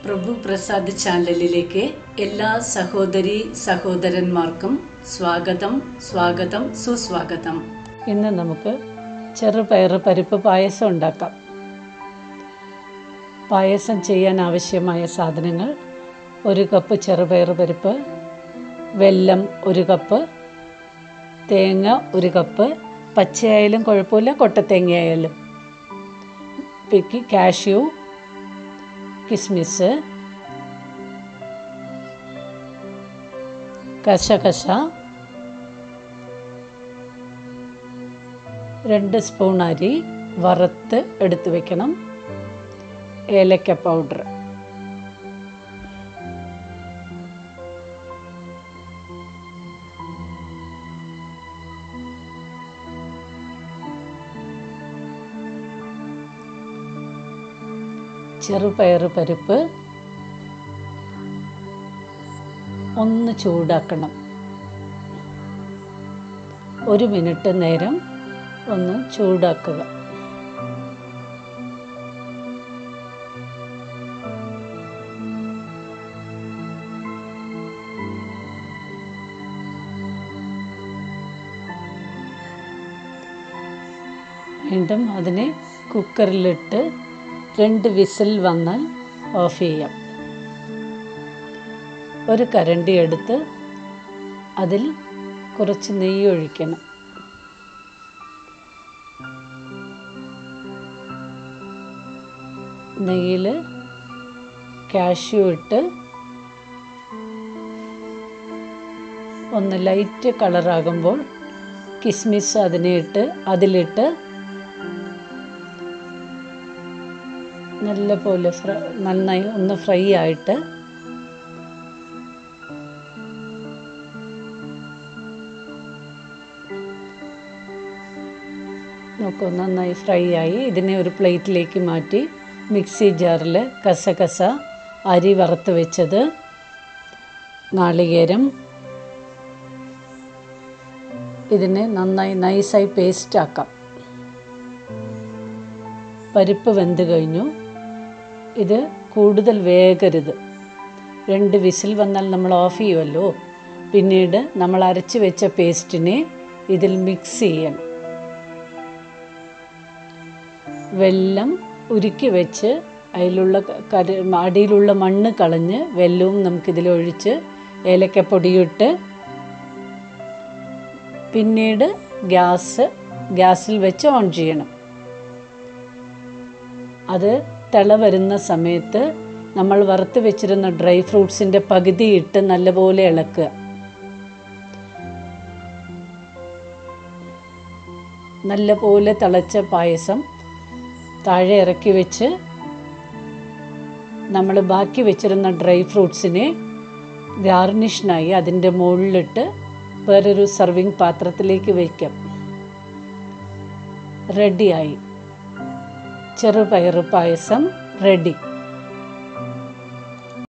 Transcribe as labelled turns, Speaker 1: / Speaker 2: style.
Speaker 1: പ്രഭു പ്രസാദ് ചാനലിലേക്ക് എല്ലാ സഹോദരി സഹോദരന്മാർക്കും സ്വാഗതം സ്വാഗതം സുസ്വാഗതം
Speaker 2: ഇന്ന് നമുക്ക് ചെറുപയർ പരിപ്പ് പായസം ഉണ്ടാക്കാം പായസം ചെയ്യാൻ ആവശ്യമായ സാധനങ്ങൾ ഒരു കപ്പ് ചെറുപയർ പരിപ്പ് വെല്ലം ഒരു കപ്പ് തേങ്ങ ഒരു കപ്പ് പച്ചയായാലും കുഴപ്പമില്ല കൊട്ടത്തേങ്ങയായാലും പിക്ക് കാഷ്യൂ കിസ്മിസ് കശകശ രണ്ട് സ്പൂൺ അരി വറുത്ത് എടുത്ത് വെക്കണം ഏലക്ക പൗഡർ ചെറുപയർ പരിപ്പ് ഒന്ന് ചൂടാക്കണം ഒരു മിനിറ്റ് നേരം ഒന്ന് ചൂടാക്കുക വീണ്ടും അതിനെ കുക്കറിലിട്ട് രണ്ട് വിസിൽ വന്നാൽ ഓഫ് ചെയ്യാം ഒരു കരണ്ടി എടുത്ത് അതിൽ കുറച്ച് നെയ്യ് ഒഴിക്കണം നെയ്യിൽ കാഷ്യൂ ഇട്ട് ഒന്ന് ലൈറ്റ് കളറാകുമ്പോൾ കിസ്മിസ് അതിനെ ഇട്ട് അതിലിട്ട് നല്ല പോലെ ഫ്ര നന്നായി ഒന്ന് ഫ്രൈ ആയിട്ട് നോക്കൂ നന്നായി ഫ്രൈ ആയി ഇതിനെ ഒരു പ്ലേറ്റിലേക്ക് മാറ്റി മിക്സി ജാറിൽ കസകസ അരി വറുത്ത് വെച്ചത് നാളികേരം ഇതിനെ നന്നായി നൈസായി പേസ്റ്റ് ആക്കാം പരിപ്പ് വെന്ത് കഴിഞ്ഞു ഇത് കൂടുതൽ വേഗരുത് രണ്ട് വിസിൽ വന്നാൽ നമ്മൾ ഓഫ് ചെയ്യുമല്ലോ പിന്നീട് നമ്മൾ അരച്ച് വെച്ച പേസ്റ്റിനെ ഇതിൽ മിക്സ് ചെയ്യണം വെല്ലം ഉരുക്കി വെച്ച് അതിലുള്ള കരി അടിയിലുള്ള മണ്ണ് കളഞ്ഞ് വെല്ലവും നമുക്കിതിൽ ഒഴിച്ച് ഏലക്കപ്പൊടിയിട്ട് പിന്നീട് ഗ്യാസ് ഗ്യാസിൽ വെച്ച് ഓൺ ചെയ്യണം അത് തിള വരുന്ന സമയത്ത് നമ്മൾ വറുത്ത് വെച്ചിരുന്ന ഡ്രൈ ഫ്രൂട്ട്സിൻ്റെ പകുതി ഇട്ട് നല്ലപോലെ ഇളക്കുക നല്ലപോലെ തിളച്ച പായസം താഴെ ഇറക്കി വെച്ച് നമ്മൾ ബാക്കി വെച്ചിരുന്ന ഡ്രൈ ഫ്രൂട്ട്സിനെ ഗാർണിഷിനായി അതിൻ്റെ മുകളിലിട്ട് വേറൊരു സർവിങ് പാത്രത്തിലേക്ക് വയ്ക്കാം റെഡിയായി ചെറുപയർ പായസം റെഡി